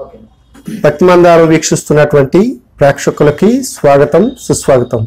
okay భక్తిమందారం వీక్షిస్తున్నటువంటి ప్రేక్షకులకి స్వాగతం సుస్వాగతం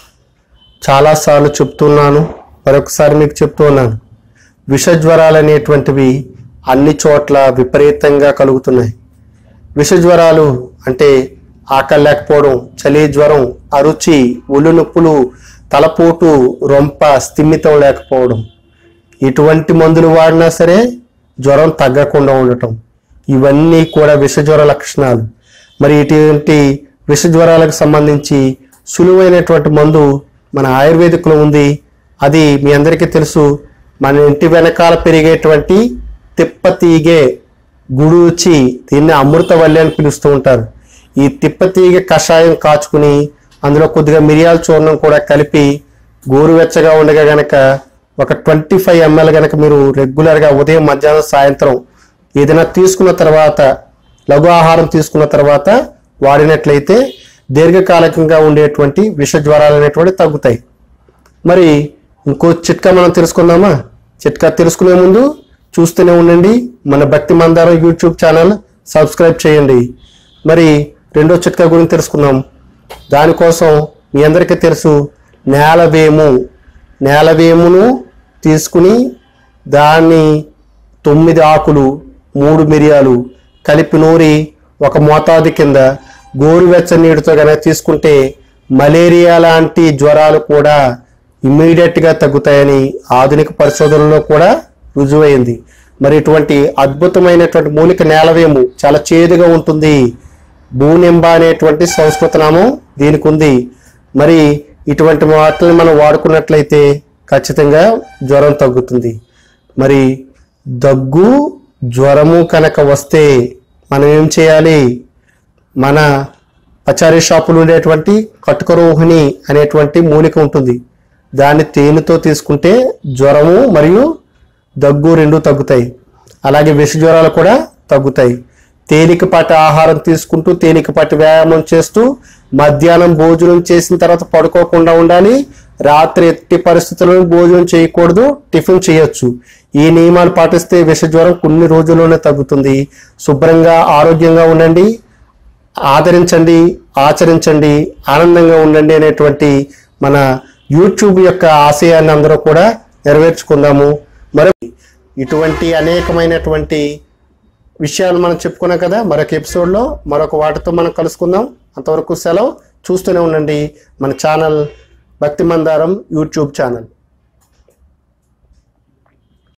చాలాసార్లు చెప్తున్నాను మరొకసారి మీకు చెప్తూ ఉన్నాను విష జ్వరాలు అనేటువంటివి అన్ని చోట్ల విపరీతంగా కలుగుతున్నాయి విష జ్వరాలు అంటే ఆకలి లేకపోవడం చలి జ్వరం అరుచి ఒళ్ళు నొప్పులు తలపోటు రొంప స్థిమితం లేకపోవడం ఎటువంటి మందులు వాడినా సరే జ్వరం తగ్గకుండా ఉండటం ఇవన్నీ కూడా విష జ్వర లక్షణాలు మరి ఇటువంటి విష జ్వరాలకు సంబంధించి సులువైనటువంటి మందు మన ఆయుర్వేదిక్లో ఉంది అది మీ అందరికీ తెలుసు మన ఇంటి వెనకాల పెరిగేటువంటి తిప్పతీగే గుడూచి దీన్ని అమృతవల్లి అని పిలుస్తూ ఉంటారు ఈ తిప్పతీగ కషాయం కాచుకుని అందులో కొద్దిగా మిరియాల చూర్ణం కూడా కలిపి గోరువెచ్చగా ఉండగా గనక ఒక ట్వంటీ ఫైవ్ ఎంఎల్ గనక మీరు రెగ్యులర్గా ఉదయం మధ్యాహ్నం సాయంత్రం ఏదైనా తీసుకున్న తర్వాత లఘు ఆహారం తీసుకున్న తర్వాత వాడినట్లయితే దీర్ఘకాలికంగా ఉండేటువంటి విష జ్వరాలు అనేటువంటి తగ్గుతాయి మరి ఇంకో చిట్కా మనం తెలుసుకుందామా చిట్కా తెలుసుకునే ముందు చూస్తూనే ఉండండి మన భక్తి మందారం యూట్యూబ్ ఛానల్ సబ్స్క్రైబ్ చేయండి మరి రెండో చిట్కా గురించి తెలుసుకుందాం దానికోసం మీ అందరికీ తెలుసు నేలవేము నేలవేమును తీసుకుని దాన్ని తొమ్మిది ఆకులు మూడు మిరియాలు కలిపి నూరి ఒక మోతాదు కింద గోరువెచ్చని నీటితో కనుక తీసుకుంటే మలేరియా లాంటి జ్వరాలు కూడా ఇమ్మీడియట్గా తగ్గుతాయని ఆధునిక పరిశోధనలో కూడా రుజువైంది మరి ఇటువంటి అద్భుతమైనటువంటి మూలిక నేలవేము చాలా చేదుగా ఉంటుంది భూనింబ అనేటువంటి సంస్కృత నామం దీనికి ఉంది మరి ఇటువంటి వాటిని మనం వాడుకున్నట్లయితే ఖచ్చితంగా జ్వరం తగ్గుతుంది మరి దగ్గు జ్వరము కనుక వస్తే మనం ఏం చేయాలి మన పచారీ షాపులు ఉండేటువంటి కటుకరోహిణి అనేటువంటి మూలిక ఉంటుంది దాన్ని తేనెతో తీసుకుంటే జ్వరము మరియు దగ్గు రెండు తగ్గుతాయి అలాగే విష జ్వరాలు కూడా తగ్గుతాయి తేలికపాటి ఆహారం తీసుకుంటూ తేలికపాటి వ్యాయామం చేస్తూ మధ్యాహ్నం భోజనం చేసిన తర్వాత పడుకోకుండా ఉండాలి రాత్రి ఎట్టి పరిస్థితుల్లో భోజనం చేయకూడదు టిఫిన్ చేయొచ్చు ఈ నియమాలు పాటిస్తే విష జ్వరం కొన్ని రోజుల్లోనే తగ్గుతుంది శుభ్రంగా ఆరోగ్యంగా ఉండండి ఆదరించండి ఆచరించండి ఆనందంగా ఉండండి అనేటువంటి మన యూట్యూబ్ యొక్క ఆశయాన్ని అందరూ కూడా నెరవేర్చుకుందాము మరి ఇటువంటి అనేకమైనటువంటి విషయాలు మనం చెప్పుకున్నాం కదా మరొక ఎపిసోడ్లో మరొక వాటితో మనం కలుసుకుందాం అంతవరకు సెలవు చూస్తూనే ఉండండి మన ఛానల్ భక్తి మందారం యూట్యూబ్ ఛానల్